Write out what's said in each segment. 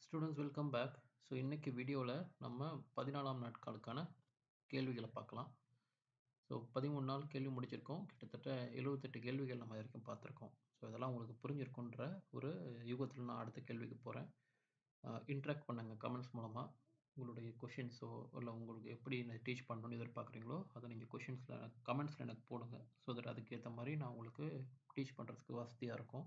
Students welcome back so இன்னைக்கு வீடியோவில் நம்ம பதினாலாம் நாட்களுக்கான கேள்விகளை பார்க்கலாம் ஸோ பதிமூணு நாள் கேள்வி முடிச்சிருக்கோம் கிட்டத்தட்ட எழுபத்தெட்டு கேள்விகள் நம்ம இது வரைக்கும் பார்த்துருக்கோம் ஸோ இதெல்லாம் உங்களுக்கு புரிஞ்சிருக்குன்ற ஒரு யுகத்தில் நான் அடுத்த கேள்விக்கு போகிறேன் இன்ட்ராக்ட் பண்ணுங்க கமெண்ட்ஸ் மூலமாக உங்களுடைய கொஷின்ஸோ இல்லை உங்களுக்கு எப்படி டீச் பண்ணணும்னு எதிர்பார்க்குறீங்களோ அதை நீங்கள் கொஷின்ஸில் கமெண்ட்ஸில் எனக்கு போடுங்க ஸோ தட் அதுக்கேற்ற மாதிரி நான் உங்களுக்கு டீச் பண்ணுறதுக்கு வசதியாக இருக்கும்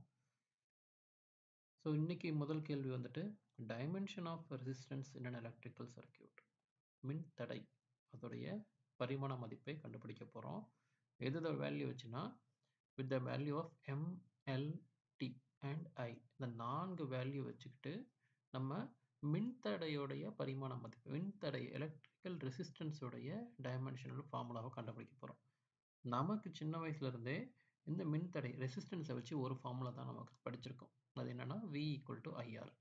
ஸோ இன்னைக்கு முதல் கேள்வி வந்துட்டு dimension of resistance in an electrical circuit மின் தடை அதோடைய பரிமாண மதிப்பை கண்டுபிடிக்க போகிறோம் எது வேல்யூ வச்சுன்னா with the value of MLT and I இந்த நான்கு வேல்யூ வச்சுக்கிட்டு நம்ம மின்தடையோடைய பரிமாண மதிப்பு மின்தடை எலக்ட்ரிக்கல் ரெசிஸ்டன்ஸோடைய டைமென்ஷனல் ஃபார்முலாவை கண்டுபிடிக்க போகிறோம் நமக்கு சின்ன வயசுலேருந்தே இந்த மின்தடை ரெசிஸ்டன்ஸை வச்சு ஒரு ஃபார்முலா தான் நமக்கு படிச்சிருக்கோம் அது என்னன்னா வி ஈக்குவல் டு ஐஆர்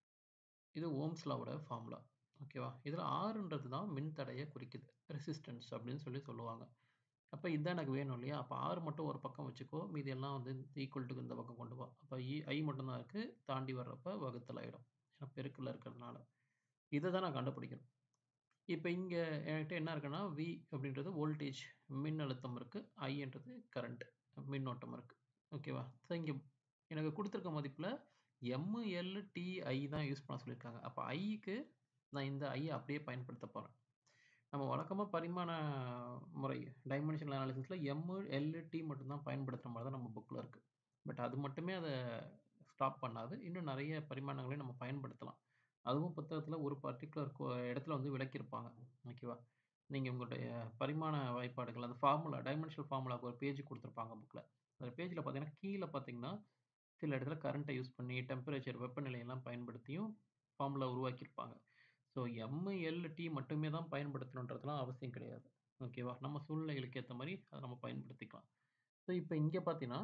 இது ஓம்ஸ்லாவோட ஃபார்முலா ஓகேவா இதில் ஆறுன்றது தான் மின்தடையை குறிக்குது ரெசிஸ்டன்ஸ் அப்படின்னு சொல்லி சொல்லுவாங்க அப்போ இதுதான் எனக்கு வேணும் இல்லையா அப்போ ஆறு மட்டும் ஒரு பக்கம் வச்சுக்கோ மீதி எல்லாம் வந்து ஈக்குவல் டு இந்த பக்கம் கொண்டு வா அப்போ இ ஐ மட்டும்தான் இருக்குது தாண்டி வர்றப்ப வகுத்தல் ஆகிடும் ஏன்னா பெருக்கில் இருக்கிறதுனால இதை தான் நான் கண்டுபிடிக்கணும் இப்போ இங்கே என்கிட்ட என்ன இருக்குன்னா வி அப்படின்றது வோல்டேஜ் மின் அழுத்தம் இருக்குது ஐன்றது கரண்ட் மின்னோட்டம் இருக்குது ஓகேவா ஸோ இங்கே எனக்கு கொடுத்துருக்க மதிப்பில் எம்எல் டிஐ தான் யூஸ் பண்ண சொல்லியிருக்காங்க அப்போ ஐக்கு நான் இந்த ஐயை அப்படியே பயன்படுத்த போகிறேன் நம்ம வழக்கமாக பரிமாண முறை டைமென்ஷனல் அனாலிசிஸில் எம்மு எல் டி மட்டும்தான் பயன்படுத்துகிற மாதிரி தான் நம்ம புக்கில் இருக்குது பட் அது மட்டுமே அதை ஸ்டாப் பண்ணாது இன்னும் நிறைய பரிமாணங்களையும் நம்ம பயன்படுத்தலாம் அதுவும் புத்தகத்தில் ஒரு பர்டிகுலர் இடத்துல வந்து விளக்கியிருப்பாங்க ஓகேவா நீங்கள் உங்களுடைய பரிமாண வாய்ப்பாடுகள் அந்த ஃபார்முலா டைமென்ஷனல் ஃபார்முலாவுக்கு ஒரு பேஜ் கொடுத்துருப்பாங்க புக்கில் அந்த பேஜில் பார்த்தீங்கன்னா கீழே பார்த்தீங்கன்னா சில இடத்துல கரண்ட்டை யூஸ் பண்ணி டெம்பரேச்சர் வெப்பநிலையெல்லாம் பயன்படுத்தியும் ஃபார்முலா உருவாக்கியிருப்பாங்க ஸோ எம்எல் டி மட்டுமே தான் பயன்படுத்தணுன்றதுலாம் அவசியம் கிடையாது ஓகேவா நம்ம சூழ்நிலைகளுக்கு ஏற்ற மாதிரி அதை நம்ம பயன்படுத்திக்கலாம் ஸோ இப்போ இங்கே பார்த்தீங்கன்னா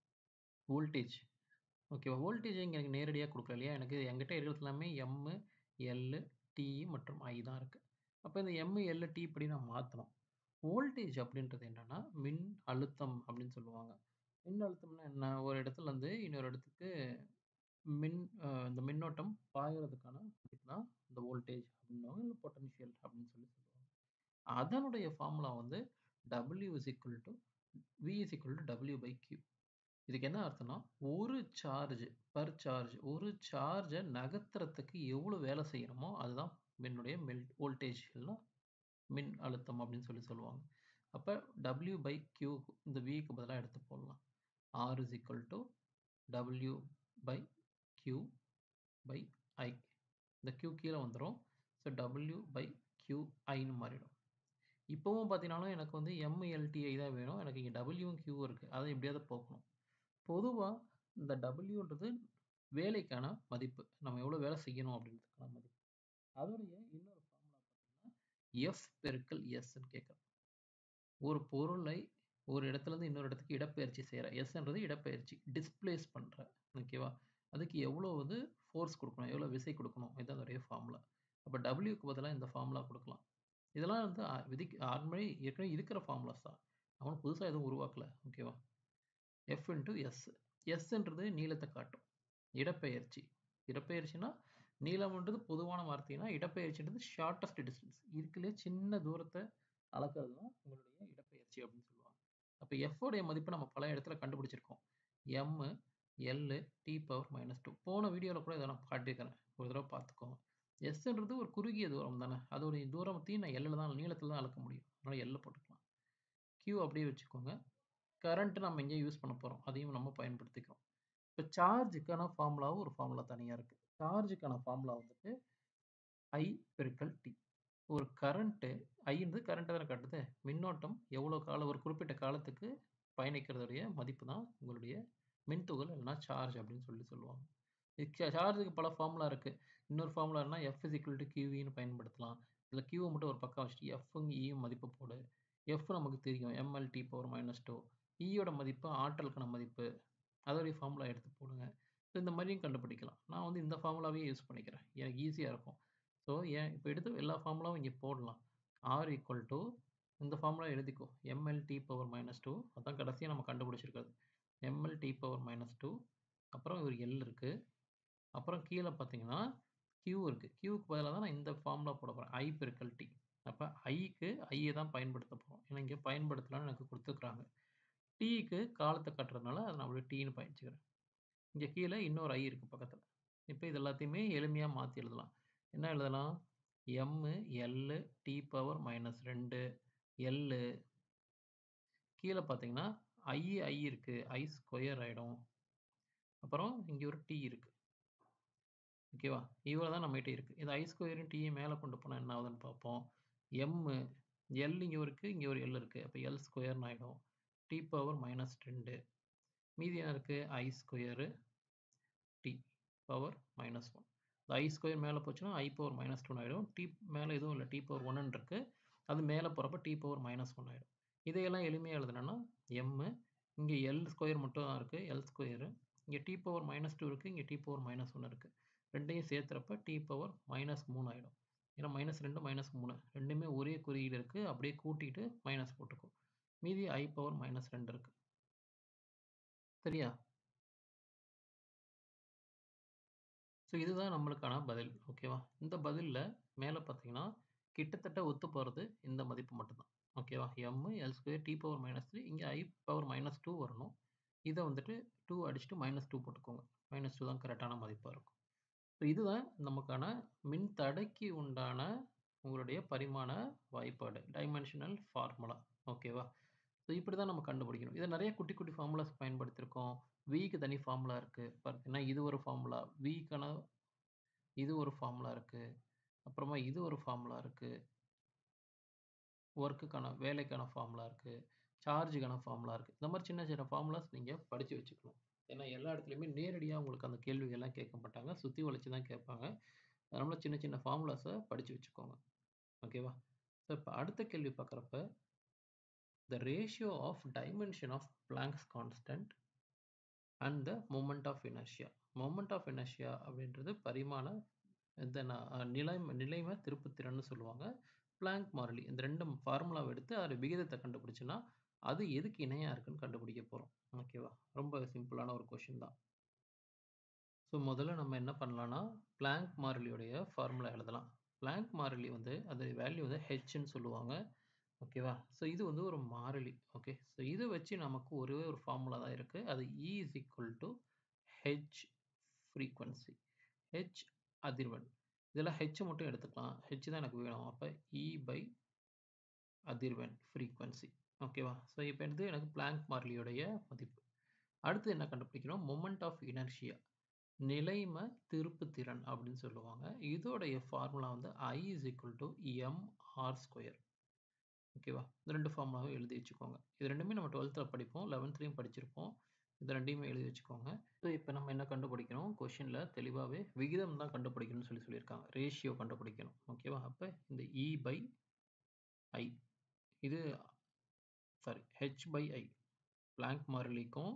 வோல்டேஜ் ஓகேவா வோல்டேஜ் இங்கே எனக்கு நேரடியாக கொடுக்கல இல்லையா எனக்கு என்கிட்ட இருக்கிறது எல்லாமே எம்மு எல் டி மற்றும் ஐ தான் இருக்குது அப்போ இந்த எம்மு எல் டி இப்படி நான் மாற்றணும் வோல்டேஜ் அப்படின்றது என்னென்னா மின் அழுத்தம் அப்படின்னு சொல்லுவாங்க மின் அழுத்தம்னா என்ன ஒரு இடத்துல இருந்து இன்னொரு இடத்துக்கு மின் இந்த மின்னோட்டம் பாயறதுக்கான தான் இந்த வோல்டேஜ் அப்படின்னுவாங்க இல்லை பொட்டன்ஷியல் அப்படின்னு சொல்லி சொல்லுவாங்க அதனுடைய ஃபார்முலா வந்து W is equal to V is equal to W by Q இதுக்கு என்ன அர்த்தம்னா ஒரு சார்ஜ் பர் சார்ஜ் ஒரு சார்ஜை நகர்த்துறதுக்கு எவ்வளோ வேலை செய்யணுமோ அதுதான் மின்னுடைய மில் வோல்டேஜ் எல்லாம் மின் அழுத்தம் அப்படின்னு சொல்லி சொல்லுவாங்க அப்போ டபிள்யூ பை கியூ இந்த விக்கு பதிலாக எடுத்து போடலாம் R is equal to W by Q by I இந்த கியூ கீழே வந்துடும் ஸோ டபிள்யூ பை கியூ ஐன்னு மாறிடும் இப்போவும் பார்த்தீங்கன்னாலும் எனக்கு வந்து எம்எல்டிஐ தான் வேணும் எனக்கு இங்கே டபிள்யூவும் கியூ இருக்குது அதை எப்படியாவது போக்கணும் பொதுவாக இந்த டபிள்யூன்றது வேலைக்கான மதிப்பு நம்ம எவ்வளோ வேலை செய்யணும் அப்படின்றதுக்கான மதிப்பு அதோடைய இன்னொரு ஃபார்முலா பார்த்தீங்கன்னா எஃப் பெருக்கல் எஸ்ன்னு கேட்குறோம் ஒரு பொருளை ஒரு இடத்துலேருந்து இன்னொரு இடத்துக்கு இடப்பெயர்ச்சி செய்கிற எஸ்ன்றது இடப்பெயர்ச்சி டிஸ்பிளேஸ் பண்ணுற ஓகேவா அதுக்கு எவ்வளோ வந்து ஃபோர்ஸ் கொடுக்கணும் எவ்வளோ விசை கொடுக்கணும் இதுதான் அதோடைய ஃபார்முலா அப்போ டபிள்யூக்கு பதிலாக இந்த ஃபார்முலா கொடுக்கலாம் இதெல்லாம் வந்து விதி ஆர்மரி ஏற்கனவே இருக்கிற ஃபார்முலாஸ் தான் அவனும் புதுசாக எதுவும் உருவாக்கல ஓகேவா எஃப் இன்ட்டு எஸ் எஸ்ன்றது நீளத்தை காட்டும் இடப்பெயர்ச்சி இடப்பெயர்ச்சினா நீளம்ன்றது பொதுவான வார்த்தைனா இடப்பெயர்ச்சின்றது ஷார்ட்டஸ்ட் டிஸ்டன்ஸ் இருக்குல்லே சின்ன தூரத்தை அளக்கிறது தான் உங்களுடைய இடப்பெயர்ச்சி அப்படின்னு சொல்லுவாங்க அப்போ எஃப்ஓடைய மதிப்பை நம்ம பல இடத்துல கண்டுபிடிச்சிருக்கோம் M L T power minus two போன வீடியோவில் கூட இதை நான் காட்டியிருக்கிறேன் ஒரு தடவை பார்த்துக்கோங்க எஸ்ன்றது ஒரு குறுகிய தூரம் தானே அதோடைய தூரத்தையும் நான் எல்லில் தான் நீளத்தில் தான் அளக்க முடியும் அதனால் எல்ல போட்டுக்கலாம் கியூ அப்படியே வச்சுக்கோங்க கரண்ட்டு நம்ம எங்கேயும் யூஸ் பண்ண போகிறோம் அதையும் நம்ம பயன்படுத்திக்கிறோம் இப்போ சார்ஜுக்கான ஃபார்முலாவும் ஒரு ஃபார்முலா தனியாக இருக்குது சார்ஜுக்கான ஃபார்முலா வந்துட்டு ஐ பெருக்கல் டி ஒரு கரண்ட்டு ஐன்றது கரண்ட்டை தானே காட்டுது மின்னோட்டம் எவ்வளோ காலம் ஒரு குறிப்பிட்ட காலத்துக்கு பயணிக்கிறதுடைய மதிப்பு தான் உங்களுடைய மின்துகள் இல்லைனா சார்ஜ் அப்படின்னு சொல்லி சொல்லுவாங்க சார்ஜுக்கு பல ஃபார்முலா இருக்குது இன்னொரு ஃபார்முலானா எஃப் இஸ் ஈக்குவல் டு கியூவின்னு பயன்படுத்தலாம் இல்லை கியூவை மட்டும் ஒரு பக்கம் வச்சுட்டு எஃப்ங்க இயும் மதிப்பு போடு எஃப் நமக்கு தெரியும் எம்எல்டி பவர் மைனஸ் டூ இயோட மதிப்பு ஆற்றலுக்கான மதிப்பு அதோடைய ஃபார்முலா எடுத்து போடுங்க ஸோ இந்த மாதிரியும் கண்டுபிடிக்கலாம் நான் வந்து இந்த ஃபார்முலாவே யூஸ் பண்ணிக்கிறேன் எனக்கு ஈஸியாக இருக்கும் ஸோ ஏன் இப்போ எடுத்து எல்லா ஃபார்முலாவும் இங்கே போடலாம் ஆர் ஈக்குவல் டு இந்த ஃபார்முலா எழுதிக்கோ எம்எல்டி பவர் மைனஸ் டூ அதான் கடைசியாக நம்ம கண்டுபிடிச்சிருக்கிறது எம்எல்டி பவர் மைனஸ் டூ அப்புறம் ஒரு எல் இருக்குது அப்புறம் கீழே பார்த்தீங்கன்னா கியூ இருக்கு. கியூக்கு பதிலா தான் நான் இந்த ஃபார்முலா போட போறேன். ஐ பெருக்கல் டி. அப்ப ஐக்கு ஐய தான் பயன்படுத்த போறோம். ஏன்னா இங்க பயன்படுத்தலாம்னு எனக்கு குடுத்துருக்காங்க. டீக்கு காலத்த காட்டுறதுனால அத நான் அப்படியே டீன்னு பயன்படுத்திக்கிறேன். இங்க கீழ இன்னொரு ஐ இருக்கு பக்கத்துல. இப்ப இது எல்லாத்தையுமே எளிமையா மாத்தி எழுதலாம். என்ன எழுதலாம்? M L T power minus 2 L கீழ பார்த்தீங்கன்னா, ஐ ஐ இருக்கு. ஐ ஸ்கொயர் ஆயிடும். அப்புறம் இங்க ஒரு டி இருக்கு. ஓகேவா? இவ்வளவு தான் நம்மகிட்ட இருக்கு. இந்த ஐ ஸ்கொயரையும் டீயும் மேல கொண்டு போனா என்ன ஆகுதுன்னு பார்ப்போம். எம் எல் இங்க இருக்கு. இங்க ஒரு எல் இருக்கு. அப்ப எல் ஸ்கொயர்ன்னு ஆயிடும். டி பவர் மைனஸ் 2 மீதி என்ன இருக்கு? I square T power minus 1. இந்த ஐ ஸ்கொயர் மேல போச்சுன்னா ஐ பவர் மைனஸ் 2 ஆயிடும். டி மேல எதுவும் இல்ல. டி பவர் 1ன்னு இருக்கு. அது மேல போறப்ப டி பவர் மைனஸ் 1 ஆயிடும். இதையெல்லாம் எளிமையா எழுதணும்னா எம் இங்க எல் ஸ்கொயர் மட்டும் தான் இருக்கு. எல் ஸ்கொயர் இங்க டி பவர் மைனஸ் 2 இருக்கு. இங்க டி பவர் மைனஸ் 1 இருக்கு. 2யும் சேர்த்துறப்ப டி பவர் மைனஸ் 3 ஆயிடும். ஏன்னா மைனஸ் 2 மைனஸ் 3 2மே ஒரே குறியீடு இருக்கு. அப்படியே கூட்டிட்டு மைனஸ் போட்டுக்கும். மீதி ஐ பவர் மைனஸ் 2 இருக்கு. சரியா? ஸோ இதுதான் நம்மளுக்கான பதில். ஓகேவா? இந்த பதில்ல மேல பார்த்தீங்கன்னா, கிட்டத்தட்ட ஒத்து போறது இந்த மதிப்பு மட்டும் தான். ஓகேவா? M L square T power minus 3 இங்க ஐ பவர் மைனஸ் 2 வரணும். இத வந்துட்டு 2 அடிச்சுட்டு மைனஸ் 2 போட்டுக்கோங்க. மைனஸ் 2 தான் கரெக்ட்டான மதிப்பா இருக்கும். ஸோ இதுதான் நமக்கான மின்தடைக்கு உண்டான உங்களுடைய பரிமாண வாய்ப்பாடு. Dimensional formula. ஓகேவா? ஸோ இப்படி தான் நம்ம கண்டுபிடிக்கணும். இத நெறைய குட்டி குட்டி ஃபார்முலாஸ் பயன்படுத்தியிருக்கோம். விக்கு தனி ஃபார்முலா இருக்கு. பார்த்தீங்கன்னா, இது ஒரு ஃபார்முலா. விக்கான இது ஒரு ஃபார்முலா இருக்கு. அப்புறமா இது ஒரு ஃபார்முலா இருக்கு. வொர்க்குக்கான வேலைக்கான ஃபார்முலா இருக்கு. சார்ஜுக்கான ஃபார்முலா இருக்கு. இந்த மாரி சின்ன சின்ன ஃபார்முலாஸ் நீங்க படிச்சு வச்சுக்கணும். ஏன்னா எல்லா இடத்துலயுமே நேரடியா உங்களுக்கு அந்த கேள்விகள்லாம் கேட்க மாட்டாங்க. சுத்தி வளைச்சு தான் கேட்பாங்க. அதனால சின்ன சின்ன ஃபார்முலாஸ படிச்சு வச்சுக்கோங்க. ஓகேவா? ஸோ இப்ப அடுத்த கேள்வி பார்க்குறப்ப the ratio of dimension of Planck's constant and the moment of inertia. moment of inertia அப்படின்றது பரிமாண இந்த ந நிலைம நிலைம திருப்புத்திறன்னு சொல்லுவாங்க. பிளாங்க் மாறிலி. இந்த 2 ஃபார்முலாவ எடுத்து அதோட விகிதத்த கண்டுபிடிச்சோம்னா, அது எதுக்கு இணையா இருக்குன்னு கண்டுபிடிக்க போறோம். ஓகேவா? ரொம்ப சிம்பிளான ஒரு கொஸ்டின் தான். ஸோ முதல்ல நம்ம என்ன பண்ணலாம்னா, பிளாங்க் மாறிலியுடைய ஃபார்முலா எழுதலாம். பிளாங்க் மாறிலி வந்து அது வேல்யூ வந்து ஹெச்ன்னு சொல்லுவாங்க. ஓகேவா? ஸோ இது வந்து ஒரு மாறிலி. ஓகே. ஸோ இத வச்சு நமக்கு ஒரே ஒரு ஃபார்முலா தான் இருக்கு. அது E is equal to H frequency. H அதிர்வெண். இதுல ஹெச் மட்டும் எடுத்துக்கலாம். ஹெச் தான் எனக்கு வேணும். அப்ப E பை அதிர்வெண் ஃப்ரீக்வன்சி. ஓகேவா? ஸோ இப்ப வந்து எனக்கு பிளாங்க் மாறிலியுடைய மதிப்பு. அடுத்து என்ன கண்டுபிடிக்கணும்? Moment of inertia. நிலைம திருப்புத்திறன் அப்படின்னு சொல்லுவாங்க. இதோடைய ஃபார்முலா வந்து I is equal to M R square. ஓகேவா? இந்த 2 ஃபார்முலாவும் எழுதி வச்சுக்கோங்க. இது 2மே நம்ம 12த்ல படிப்போம். 11த்லயும் படிச்சிருப்போம். இது 2யுமே எழுதி வச்சுக்கோங்க. ஸோ இப்ப நம்ம என்ன கண்டுபிடிக்கணும்? கொஸ்டின்ல தெளிவாவே விகிதம் தான் கண்டுபிடிக்கணும்னு சொல்லி சொல்லியிருக்காங்க. ரேஷியோ கண்டுபிடிக்கணும். ஓகேவா? அப்ப இந்த E பை I இது sorry H by I Planck மாறிலிக்கும்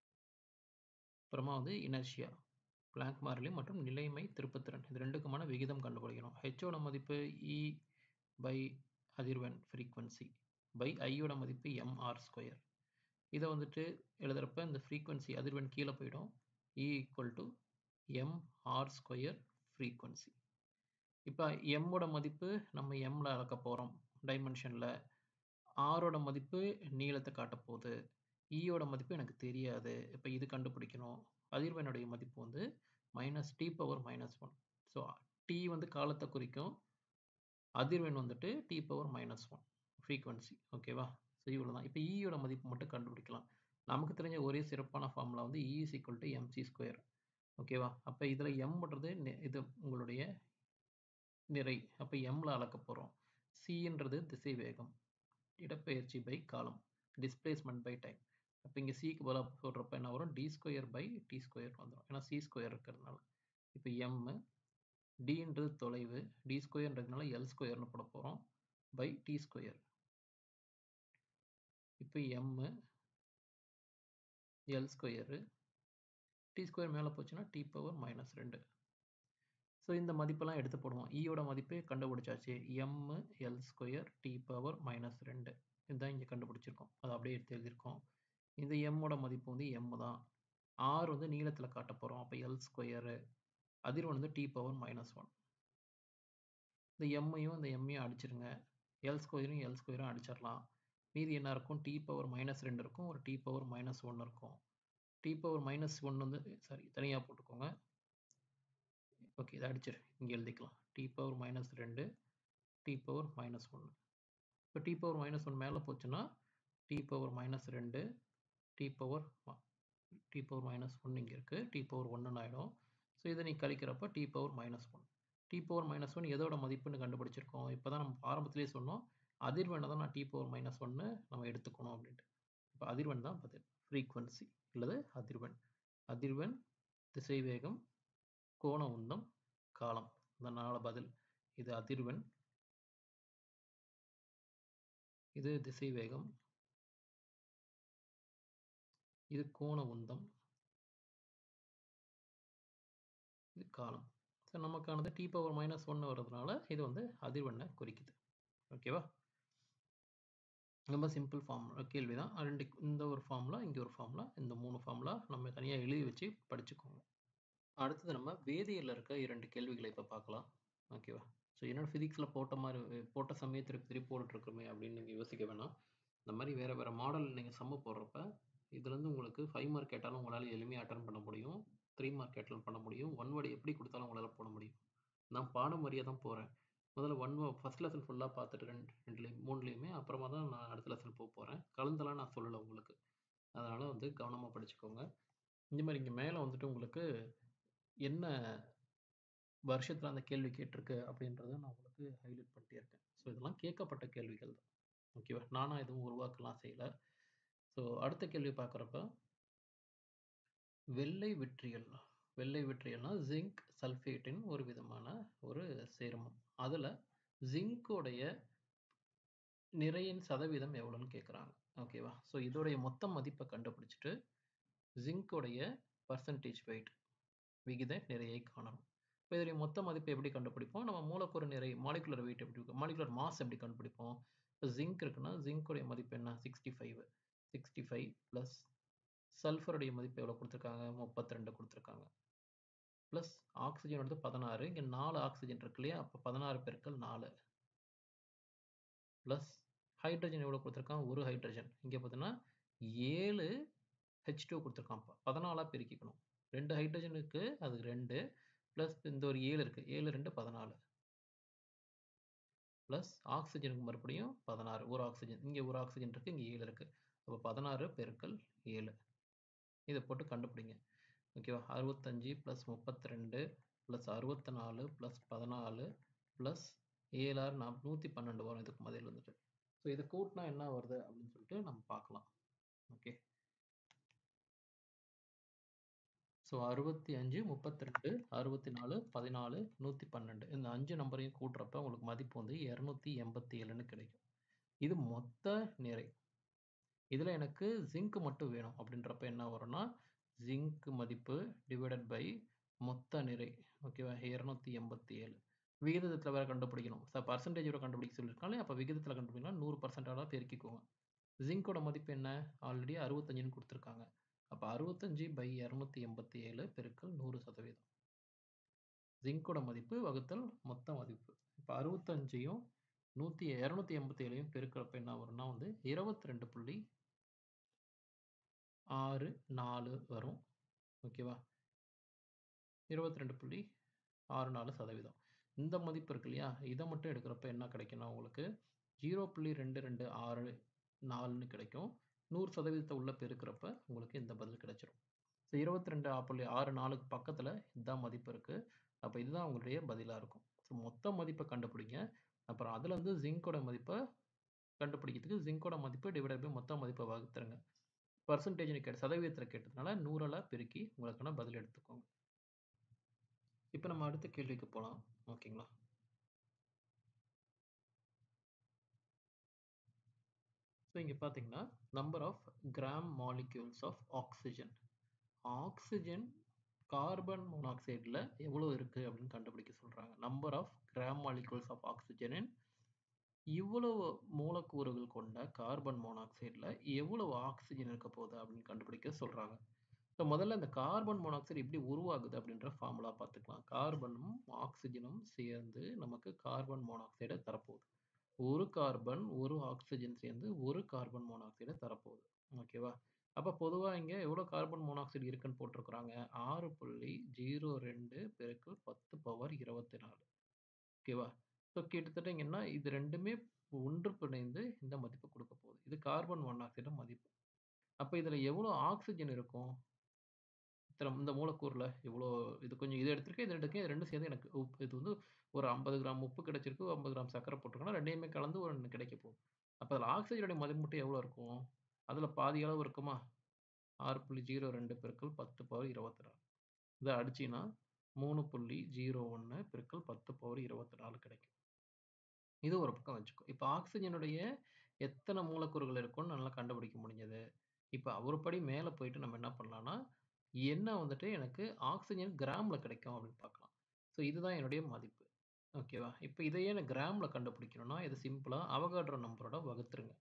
அப்புறமா வந்து இனர்ஷியா பிளாங்க் மாறிலி மற்றும் நிலைமை திருப்புத்திறன் இது 2க்குமான விகிதம் கண்டுபிடிக்கணும். ஹெச்சோட மதிப்பு E பை அதிர்வெண் ஃப்ரீக்வன்சி பை ஐயோட மதிப்பு எம் ஆர் ஸ்கொயர். இத வந்துட்டு எழுதுறப்ப இந்த ஃப்ரீக்வன்சி அதிர்வெண் கீழ போயிடும். E equal to M R square frequency. இப்ப எம் ஓட மதிப்பு நம்ம எம்ல அளக்க போறோம். டைமென்ஷன்ல. ஆரோட மதிப்பு நீளத்த காட்டப் போகுது. ஈயோட மதிப்பு எனக்கு தெரியாது. இப்ப இது கண்டுபிடிக்கணும். அதிர்வெண்ணுடைய மதிப்பு வந்து minus T power minus 1. So T வந்து காலத்த குறிக்கும். அதிர்வெண் வந்துட்டு டி பவர் மைனஸ் 1 ஃப்ரீக்வன்சி. ஓகேவா? ஸோ இவ்வளவுதான். இப்ப ஈயோட மதிப்பு மட்டும் கண்டுபிடிக்கலாம். நமக்கு தெரிஞ்ச ஒரே சிறப்பான ஃபார்முலா வந்து E is equal to MC square. ஓகேவா? அப்ப இதுல எம்ன்றது இது உங்களுடைய நிறை. அப்ப எம்ல அளக்க போறோம். சின்றது திசை வேகம். இடப்பெயர்ச்சி பை காலம். Displacement by time. அப்ப இங்க சிக்கு பதிலா போடுறப்ப என்ன வரும்? T square by T square வந்துரும். ஏன்னா சி ஸ்கொயர் இருக்கிறதுனால. இப்ப எம் டின்றது தொலைவு. டி ஸ்கொயர்ன்றதுனால எல் ஸ்கொயர்ன்னு போட போறோம். By T square. இப்ப M L square T square மேல போச்சுன்னா டி பவர் மைனஸ் 2. ஸோ இந்த மதிப்பெல்லாம் எடுத்து போடுவோம். ஈயோட மதிப்பு கண்டுபிடிச்சாச்சு. M L square T power minus 2. இதுதான் இங்க கண்டுபிடிச்சிருக்கோம். அத அப்படியே எடுத்து எழுதியிருக்கோம். இந்த எம் ஓட மதிப்பு வந்து எம் தான். ஆர் வந்து நீளத்துல காட்டப் போறோம். அப்ப எல் ஸ்கொயர் அதிர்வெண் வந்து டி பவர் மைனஸ் ஒன் இந்த எம்மையும் இந்த எம்மையும் அடிச்சிருங்க எல் ஸ்கொயரும் எல் ஸ்கொயரும் அடிச்சிடலாம் மீதி என்ன இருக்கும் டி பவர் மைனஸ் ரெண்டு இருக்கும் ஒரு டி பவர் மைனஸ் ஒன்று இருக்கும் டி பவர் மைனஸ் ஒன்று வந்து சாரி தனியாக போட்டுக்கோங்க ஓகே இதை அடிச்சிரு இங்கே எழுதிக்கலாம் டி பவர் மைனஸ் ரெண்டு டி பவர் மைனஸ் ஒன்று இப்போ டி பவர் மைனஸ் ஒன் மேலே போச்சுன்னா டி பவர் மைனஸ் ரெண்டு T power T power minus one இங்கே இருக்குது டி பவர் ஒன்றுன்னு ஆகிடும் ஸோ இதை நீ கழிக்கிறப்ப T power minus one T power minus one எதோட மதிப்புன்னு கண்டுபிடிச்சிருக்கோம் இப்போ தான் நம்ம ஆரம்பத்திலேயே சொன்னோம் அதிர்வெண்ணை தான் நான் டி பவர் மைனஸ் ஒன்று நம்ம எடுத்துக்கணும் அப்படின்ட்டு இப்போ அதிர்வெண் தான் பதில் ஃப்ரீக்வன்சி அல்லது அதிர்வெண் அதிர்வெண் திசைவேகம் கோண உந்தம் காலம் இந்த நாலு பதில் இது அதிர்வெண் இது திசைவேகம் இது கோண உந்தம் இது காலம் ஸோ நமக்கானது டி பவர் மைனஸ் ஒன்று வர்றதுனால இது வந்து அதிர்வெண்ணை குறிக்குது ஓகேவா ரொம்ப சிம்பிள் ஃபார்ம் கேள்வி தான் ரெண்டு இந்த ஒரு ஃபார்முலா இங்கே ஒரு ஃபார்முலா இந்த மூணு ஃபார்முலா நம்ம தனியாக எழுதி வச்சு படிச்சுக்கோங்க அடுத்தது நம்ம வேதியியலில் இருக்க இரண்டு கேள்விகளை இப்போ பார்க்கலாம் ஓகேவா ஸோ என்னோட ஃபிசிக்ஸில் போட்ட மாதிரி போட்ட சமயத்திற்கு திருப்பி போட்டுட்ருக்குமே அப்படின்னு நீங்கள் யோசிக்க வேணாம் இந்த மாதிரி வேறு வேறு மாடல் நீங்கள் சம்ம போடுறப்ப இதுலேருந்து உங்களுக்கு ஃபைவ் மார்க் கேட்டாலும் உங்களால் எளிமையாக அட்டன் பண்ண முடியும் த்ரீ மார்க் அட்டன் பண்ண முடியும் ஒன் வேர்டு எப்படி கொடுத்தாலும் உங்களால் போட முடியும் நான் பாடம் வரியாக தான் போகிறேன் முதல்ல ஒன் ஃபஸ்ட் லெசன் ஃபுல்லாக பார்த்துட்டு ரெண்டு ரெண்டுலேயும் மூணுலேயுமே அப்புறமா தான் நான் அடுத்த லெசன் போக போகிறேன் கலந்தெல்லாம் நான் சொல்லலை உங்களுக்கு அதனால் வந்து கவனமாக படிச்சுக்கோங்க இந்த மாதிரி இங்கே மேலே வந்துட்டு உங்களுக்கு என்ன வருஷத்தில் அந்த கேள்வி கேட்டிருக்கு அப்படின்றத நான் உங்களுக்கு ஹைலைட் பண்ணிட்டே இருக்கேன் ஸோ இதெல்லாம் கேட்கப்பட்ட கேள்விகள் தான் ஓகேவா நானாக எதுவும் உருவாக்கலாம் செய்யலை ஸோ அடுத்த கேள்வி பார்க்குறப்ப வெள்ளை விற்றியல் வெள்ளை விற்றியல்னா ஜிங்க் சல்ஃபேட்டின் ஒரு விதமான ஒரு சேர்மம் அதில் ஜிங்கோடைய நிறையின் சதவீதம் எவ்வளோன்னு கேட்குறாங்க ஓகேவா ஸோ இதோடைய மொத்த மதிப்பை கண்டுபிடிச்சிட்டு ஜிங்கோடைய பர்சன்டேஜ் வெயிட் விகித நிறையை காணணும் இப்போ இதோடைய மொத்த மதிப்பு எப்படி கண்டுபிடிப்போம் நம்ம மூலக்கூறு நிறை மாலிகுலர் வெயிட் எப்படி மாலிகுலர் மாஸ் எப்படி கண்டுபிடிப்போம் இப்போ ஜிங்க் இருக்குன்னா ஜிங்கோடைய மதிப்பு என்ன sixty five sixty five plus சல்ஃபருடைய மதிப்பு எவ்வளோ கொடுத்துருக்காங்க முப்பத்தி ரெண்டு கொடுத்துருக்காங்க ப்ளஸ் ஆக்சிஜன் வந்து பதினாறு இங்கே நாலு ஆக்சிஜன் இருக்கு இல்லையா அப்போ பதினாறு பெருக்கள் நாலு ப்ளஸ் ஹைட்ரஜன் எவ்வளோ கொடுத்துருக்கான் ஒரு ஹைட்ரஜன் இங்கே பார்த்தீங்கன்னா ஏழு ஹெச் டூ கொடுத்துருக்கான் பதினாலாக பெருக்கிக்கணும் ரெண்டு ஹைட்ரஜனுக்கு அது ரெண்டு ப்ளஸ் இந்த ஒரு ஏழு இருக்குது ஏழு ரெண்டு பதினாலு ப்ளஸ் ஆக்சிஜனுக்கு மறுபடியும் பதினாறு ஒரு ஆக்சிஜன் இங்கே ஒரு ஆக்சிஜன் இருக்குது இங்கே ஏழு இருக்குது அப்போ பதினாறு பெருக்கள் ஏழு இதை போட்டு கண்டுபிடிங்க ஓகேவா அறுபத்தஞ்சி ப்ளஸ் முப்பத்தி ரெண்டு ப்ளஸ் அறுபத்தி நாலு ப்ளஸ் பதினாலு ப்ளஸ் ஏழாறு நான் நூற்றி பன்னெண்டு வரும் இதுக்கு மதியில் வந்துட்டு ஸோ இதை கூட்டினா என்ன வருது அப்படின்னு சொல்லிட்டு நம்ம பார்க்கலாம் ஓகே ஸோ அறுபத்தி அஞ்சு முப்பத்தி ரெண்டு அறுபத்தி நாலு பதினாலு நூற்றி பன்னெண்டு இந்த அஞ்சு நம்பரையும் கூட்டுறப்ப உங்களுக்கு மதிப்பு வந்து இரநூத்தி எண்பத்தி ஏழுன்னு கிடைக்கும் இது மொத்த நிறை இதில் எனக்கு ஜிங்க் மட்டும் வேணும் அப்படின்றப்ப என்ன வரும்னா ஜிங்க் மதிப்பு டிவைடட் பை மொத்த நிறை ஓகேவா இரநூத்தி எண்பத்தி ஏழு விகிதத்தில் வேறு கண்டுபிடிக்கணும் சார் பர்சன்டேஜோட கண்டுபிடிக்க சொல்லியிருக்காங்களே அப்போ விகிதத்தில் கண்டுபிடிக்கலாம் நூறு பர்சன்டாக பெருக்கிக்கோங்க ஜிங்கோட மதிப்பு என்ன ஆல்ரெடி அறுபத்தஞ்சுன்னு கொடுத்துருக்காங்க அப்போ அறுபத்தஞ்சு பை இரநூத்தி எண்பத்தி ஏழு பெருக்கல் நூறு சதவீதம் ஜிங்கோட மதிப்பு வகுத்தல் மொத்த மதிப்பு இப்போ அறுபத்தஞ்சையும் நூற்றி இரநூத்தி எண்பத்தி ஏழையும் பெருக்கிறப்ப என்ன வரும்னா வந்து இருபத்தி ரெண்டு புள்ளி ஆறு நாலு வரும் ஓகேவா இருபத்தி ரெண்டு புள்ளி ஆறு நாலு சதவீதம் இந்த மதிப்பு இருக்கு இல்லையா இதை மட்டும் எடுக்கிறப்ப என்ன கிடைக்கும்னா உங்களுக்கு ஜீரோ புள்ளி ரெண்டு ரெண்டு ஆறு நாலுன்னு கிடைக்கும் நூறு சதவீதத்தை உள்ள பெருக்கிறப்ப உங்களுக்கு இந்த பதில் கிடைச்சிரும் ஸோ இருபத்தி ரெண்டு புள்ளி ஆறு நாலுக்கு பக்கத்தில் இதுதான் மதிப்பு இருக்குது அப்போ இதுதான் உங்களுடைய பதிலாக இருக்கும் ஸோ மொத்த மதிப்பை கண்டுபிடிங்க அப்புறம் அதில் வந்து ஜிங்கோட மதிப்பை கண்டுபிடிக்கிறதுக்கு ஜிங்கோட மதிப்பு டிவைட் பை மொத்த மதிப்பை வகுத்துருங்க பர்சன்டேஜ் கேட்டு சதவீதத்தில் கேட்டதுனால நூறால் பெருக்கி உங்களுக்கான பதில் எடுத்துக்கோங்க இப்போ நம்ம அடுத்த கேள்விக்கு போகலாம் ஓகேங்களா ஸோ இங்கே பார்த்தீங்கன்னா number of gram molecules of oxygen oxygen carbon மோனாக்சைடில் எவ்வளோ இருக்குது அப்படின்னு கண்டுபிடிக்க சொல்கிறாங்க number of gram molecules of ஆக்சிஜனின் இவ்வளவு மூலக்கூறுகள் கொண்ட கார்பன் மோனாக்சைடில் எவ்வளவு ஆக்சிஜன் இருக்க போகுது அப்படின்னு கண்டுபிடிக்க சொல்கிறாங்க ஸோ முதல்ல இந்த கார்பன் மோனாக்சைடு எப்படி உருவாகுது அப்படின்ற ஃபார்முலா பார்த்துக்கலாம் கார்பனும் ஆக்சிஜனும் சேர்ந்து நமக்கு கார்பன் மோனாக்சைடை தரப்போகுது ஒரு கார்பன் ஒரு ஆக்சிஜன் சேர்ந்து ஒரு கார்பன் மோனாக்சைடை தரப்போகுது ஓகேவா அப்போ பொதுவாக இங்கே எவ்வளோ கார்பன் மோனாக்சைடு இருக்குன்னு போட்டிருக்கிறாங்க ஆறு புள்ளி ஜீரோ ரெண்டு பெருக்கள் பத்து பவர் இருபத்தி நாலு ஓகேவா ஸோ கிட்டத்தட்ட இங்கன்னா இது ரெண்டுமே ஒன்று பிணைந்து இந்த மதிப்பு கொடுக்க போகுது இது கார்பன் மோனாக்சைடு மதிப்பு அப்போ இதில் எவ்வளோ ஆக்சிஜன் இருக்கும் இத்தனை இந்த மூலக்கூறில் இவ்வளோ இது கொஞ்சம் இது எடுத்திருக்கேன் இது எடுக்கேன் இது ரெண்டும் சேர்ந்து எனக்கு உப்பு இது வந்து ஒரு ஐம்பது கிராம் உப்பு கிடைச்சிருக்கு ஐம்பது கிராம் சக்கரை போட்டிருக்கோன்னா ரெண்டையுமே கலந்து ஒரு ஒன்று கிடைக்க போகுது அப்போ அதில் ஆக்சிஜனுடைய மதிப்பு மட்டும் எவ்வளோ இருக்கும் அதில் பாதி அளவு இருக்குமா ஆறு புள்ளி ஜீரோ ரெண்டு பெருக்கள் பத்து பவர் இருபத்தி நாலு இதை அடிச்சின்னா மூணு புள்ளி ஜீரோ ஒன்று பெருக்கள் பத்து பவர் இருபத்தி நாலு கிடைக்கும் இது ஒரு பக்கம் வச்சுக்கோ இப்போ ஆக்சிஜனுடைய எத்தனை மூலக்கூறுகள் இருக்கும்னு நல்லா கண்டுபிடிக்க முடிஞ்சது இப்போ ஒரு படி மேலே போயிட்டு நம்ம என்ன பண்ணலாம்னா என்ன வந்துட்டு எனக்கு ஆக்சிஜன் கிராமில் கிடைக்கும் அப்படின்னு பார்க்கலாம் ஸோ இதுதான் என்னுடைய மதிப்பு ஓகேவா இப்போ இதையே நான் கிராமில் கண்டுபிடிக்கணும்னா இது சிம்பிளாக அவகாட்ரோ நம்பரோட வகுத்துருங்க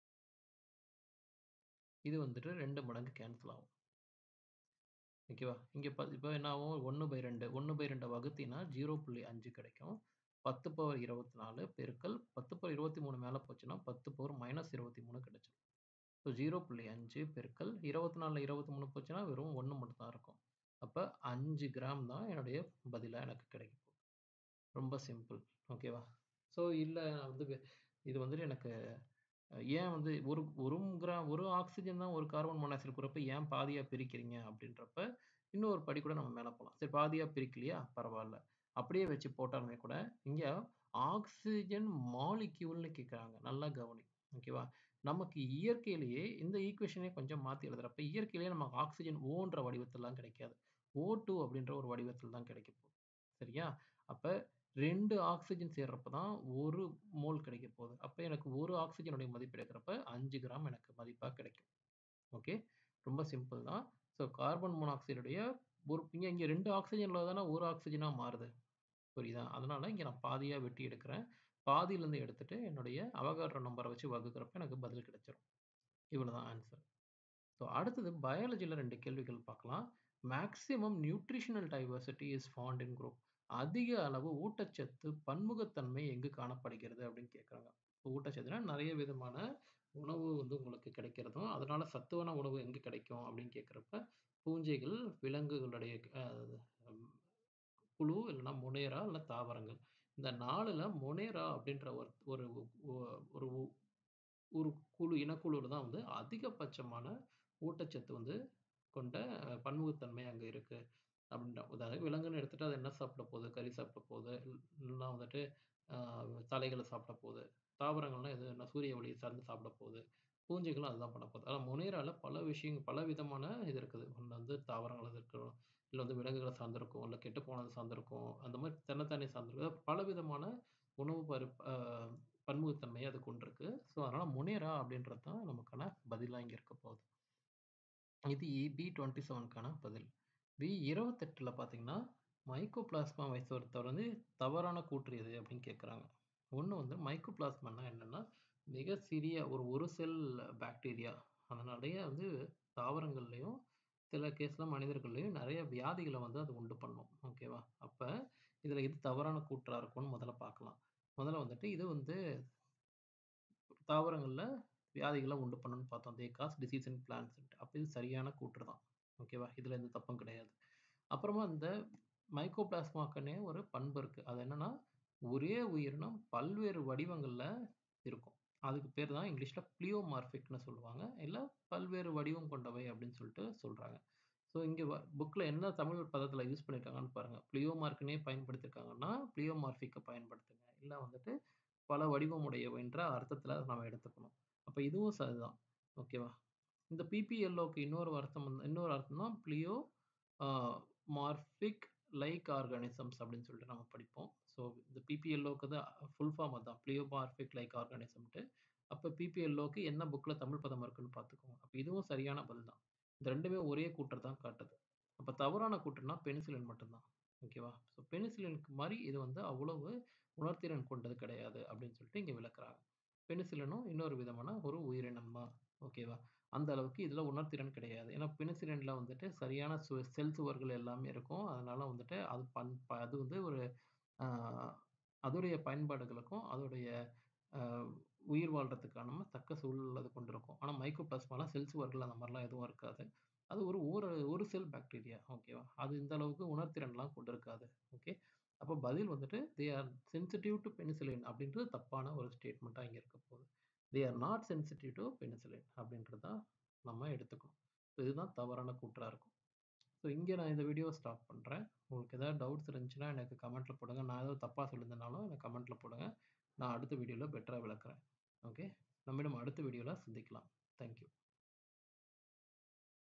இது வந்துட்டு ரெண்டு மடங்கு கேன்சல் ஆகும் ஓகேவா இங்கே ப இப்போ என்ன ஆகும் ஒன்று பை ரெண்டு ஒன்று பை ரெண்டை வகுத்தினா ஜீரோ புள்ளி அஞ்சு கிடைக்கும் பத்து பவர் இருபத்தி நாலு பெருக்கல் பத்து பவர் இருபத்தி மூணு மேலே போச்சுன்னா பத்து பவர் மைனஸ் இருபத்தி மூணு கிடைச்சிடும் ஸோ ஜீரோ புள்ளி அஞ்சு பெருக்கல் இருபத்தி நாலில் இருபத்தி மூணு போச்சுன்னா வெறும் ஒன்று மட்டும் தான் இருக்கும் அப்போ அஞ்சு கிராம் தான் என்னுடைய பதிலாக எனக்கு கிடைக்கும் ரொம்ப சிம்பிள் ஓகேவா ஸோ இல்லை நான் வந்து இது வந்துட்டு எனக்கு ஏன் வந்து ஒரு ஒரு கிராம் ஒரு ஆக்சிஜன் தான் ஒரு கார்பன் மோனாக்சைடு இருக்கிறப்ப ஏன் பாதியாக பிரிக்கிறீங்க அப்படின்றப்ப இன்னொரு படி கூட நம்ம மேலே போகலாம் சரி பாதியாக பிரிக்கலையா பரவாயில்ல அப்படியே வச்சு போட்டாலுமே கூட இங்கே ஆக்சிஜன் மாலிக்யூல்னு கேட்குறாங்க நல்லா கவனி ஓகேவா நமக்கு இயற்கையிலேயே இந்த ஈக்குவேஷனே கொஞ்சம் மாற்றி எழுதுறப்ப இயற்கையிலேயே நமக்கு ஆக்சிஜன் ஓன்ற வடிவத்திலாம் கிடைக்காது ஓ டூ அப்படின்ற ஒரு வடிவத்தில் தான் கிடைக்க போகுது சரியா அப்போ ரெண்டு ஆக்சிஜன் சேர்றப்ப தான் ஒரு மோல் கிடைக்க போகுது அப்போ எனக்கு ஒரு ஆக்சிஜனுடைய மதிப்பு எடுக்கிறப்ப அஞ்சு கிராம் எனக்கு மதிப்பாக கிடைக்கும் ஓகே ரொம்ப சிம்பிள் தான் ஸோ கார்பன் மோனாக்சைடுடைய ஒரு இங்கே இங்கே ரெண்டு ஆக்சிஜனில் தானே ஒரு ஆக்சிஜனாக மாறுது புரியுதா அதனால இங்கே நான் பாதியாக வெட்டி எடுக்கிறேன் பாதியிலேருந்து எடுத்துட்டு என்னுடைய அவகாட்ரோ நம்பரை வச்சு வகுக்கிறப்ப எனக்கு பதில் கிடைச்சிரும் இவ்வளோ தான் ஆன்சர் ஸோ அடுத்தது பயாலஜியில் ரெண்டு கேள்விகள் பார்க்கலாம் maximum nutritional diversity is found in group அதிக அளவு ஊட்டச்சத்து பன்முகத்தன்மை எங்கு காணப்படுகிறது அப்படின்னு கேட்குறாங்க ஊட்டச்சத்துனா நிறைய விதமான உணவு வந்து உங்களுக்கு கிடைக்கிறதும் அதனால சத்துவான உணவு எங்கே கிடைக்கும் அப்படின்னு கேட்குறப்ப பூஞ்சைகள் விலங்குகளுடைய குழு இல்லைன்னா முனேரா இல்லை தாவரங்கள் இந்த நாளில் மொனேரா அப்படின்ற ஒரு ஒரு ஒரு ஒரு குழு இனக்குழுவில் தான் வந்து அதிகபட்சமான ஊட்டச்சத்து வந்து கொண்ட பன்முகத்தன்மை அங்கே இருக்குது அப்படின்ற அதாவது விலங்குன்னு எடுத்துகிட்டு அது என்ன சாப்பிட போகுது கறி சாப்பிட போகுது இல்லைன்னா வந்துட்டு தலைகளை சாப்பிட போகுது தாவரங்கள்லாம் எது என்ன சூரிய ஒளி சார்ந்து சாப்பிட போகுது பூஞ்சைகளும் அதுதான் பண்ண போகுது ஆனால் முனேரால பல விஷயங்கள் பல விதமான இது இருக்குது ஒன்று வந்து தாவரங்கள் இருக்கிறோம் இல்லை வந்து விலங்குகளை சார்ந்திருக்கும் இல்லை கெட்டு போனது சார்ந்திருக்கும் அந்த மாதிரி தன்னைத்தானே சார்ந்திருக்கும் பல விதமான உணவு பரு பன்முகத்தன்மையை அது கொண்டிருக்கு ஸோ அதனால் முனேரா அப்படின்றது தான் நமக்கான பதிலாக இங்கே இருக்க போகுது இது பி டுவெண்ட்டி செவனுக்கான பதில் பி இருபத்தெட்டில் பார்த்தீங்கன்னா மைக்கோ பிளாஸ்மா வைத்தொருத்தவர் வந்து தவறான கூற்று எது அப்படின்னு கேட்குறாங்க ஒன்று வந்து மைக்கோ பிளாஸ்மானா என்னென்னா மிக சிறிய ஒரு ஒரு செல் பாக்டீரியா அதனாலேயே வந்து தாவரங்கள்லையும் சில கேஸில் மனிதர்கள்லையும் நிறைய வியாதிகளை வந்து அது உண்டு பண்ணும் ஓகேவா அப்போ இதில் இது தவறான கூற்றாக இருக்கும்னு முதல்ல பார்க்கலாம் முதல்ல வந்துட்டு இது வந்து தாவரங்களில் வியாதிகளை உண்டு பண்ணணும்னு பார்த்தோம் they cause disease in plants அப்போ இது சரியான கூற்று தான் ஓகேவா இதில் எந்த தப்பும் கிடையாது அப்புறமா இந்த மைக்கோபிளாஸ்மாக்குன்னே ஒரு பண்பு இருக்குது அது என்னென்னா ஒரே உயிரினம் பல்வேறு வடிவங்களில் இருக்கும் அதுக்கு பேர் தான் இங்கிலீஷில் பிளியோமார்பிக்னு சொல்லுவாங்க இல்லை பல்வேறு வடிவம் கொண்டவை அப்படின்னு சொல்லிட்டு சொல்கிறாங்க ஸோ இங்கே புக்கில் என்ன தமிழ் பதத்தில் யூஸ் பண்ணியிருக்காங்கன்னு பாருங்கள் பிளியோமார்க்குனே பயன்படுத்தியிருக்காங்கன்னா பிளியோமார்பிக்கை பயன்படுத்துங்க இல்லை வந்துட்டு பல வடிவமுடையவைன்ற அர்த்தத்தில் நம்ம எடுத்துக்கணும் அப்போ இதுவும் சரிதான் ஓகேவா இந்த பிபிஎல்ஓக்கு இன்னொரு அர்த்தம் வந்து இன்னொரு அர்த்தம் தான் பிளியோ மார்பிக் லைக் ஆர்கானிசம்ஸ் அப்படின்னு சொல்லிட்டு நம்ம படிப்போம் ஸோ இந்த பிபிஎல்ஓக்கு தான் ஃபுல் ஃபார்ம் அதுதான் பிளியோமார்பிக் லைக் ஆர்கானிசம்ட்டு அப்போ பிபிஎல்ஓக்கு என்ன புக்கில் தமிழ் பதம் இருக்குன்னு பார்த்துக்கோங்க அப்போ இதுவும் சரியான பதில் தான் இந்த ரெண்டுமே ஒரே கூற்று தான் காட்டுது அப்போ தவறான கூற்றுனா பெனிசிலின் மட்டும்தான் ஓகேவா ஸோ பெனிசிலினுக்கு மாதிரி இது வந்து அவ்வளவு உணர்திறன் கொண்டது கிடையாது அப்படின்னு சொல்லிட்டு இங்கே விளக்குறாங்க பெனிசிலினும் இன்னொரு விதமான ஒரு உயிரினம் தான் ஓகேவா அந்த அளவுக்கு இதில உணர்திறன் கிடையாது. ஏன்னா பெனிசிலின்ல வந்துட்டு சரியான சு செல் சுவர்கள் எல்லாமே இருக்கும். அதனால வந்துட்டு அது பன் அது வந்து ஒரு அ அதோடைய பயன்பாடுகளுக்கும், அதோடைய அ உயிர் வாழ்றதுக்கான தக்க சூழல் அது கொண்டிருக்கும். ஆனா மைக்கோபிளாஸ்மாலாம் செல் சுவர்கள் அந்த மாரிலாம் எதுவும் இருக்காது. அது ஒரு ஒரு ஒரு செல் பாக்டீரியா ஓகேவா? அது இந்த அளவுக்கு உணர்திறன்லாம் கொண்டிருக்காது. ஓகே. அப்போ பதில் வந்துட்டு they are sensitive to penicillin அப்படின்றது தப்பான ஒரு ஸ்டேட்மெண்ட்டா இங்க இருக்க போகுது. They are not sensitive to penicillin அப்படின்றது தான் நம்ம எடுத்துக்கணும். இதுதான் தவறான கூற்றா இருக்கும். ஸோ இங்க நான் இந்த வீடியோவ ஸ்டாப் பண்றேன். உங்களுக்கு ஏதாவது டவுட்ஸ் இருந்துச்சுன்னா எனக்கு கமெண்ட்ல போடுங்க. நான் ஏதாவது தப்பா சொல்லியிருந்தேனாலும் எனக்கு கமெண்ட்ல போடுங்க. நான் அடுத்த வீடியோல பெட்டரா விளக்குறேன். ஓகே. நம்மிடம் அடுத்த வீடியோல சந்திக்கலாம். Thank you.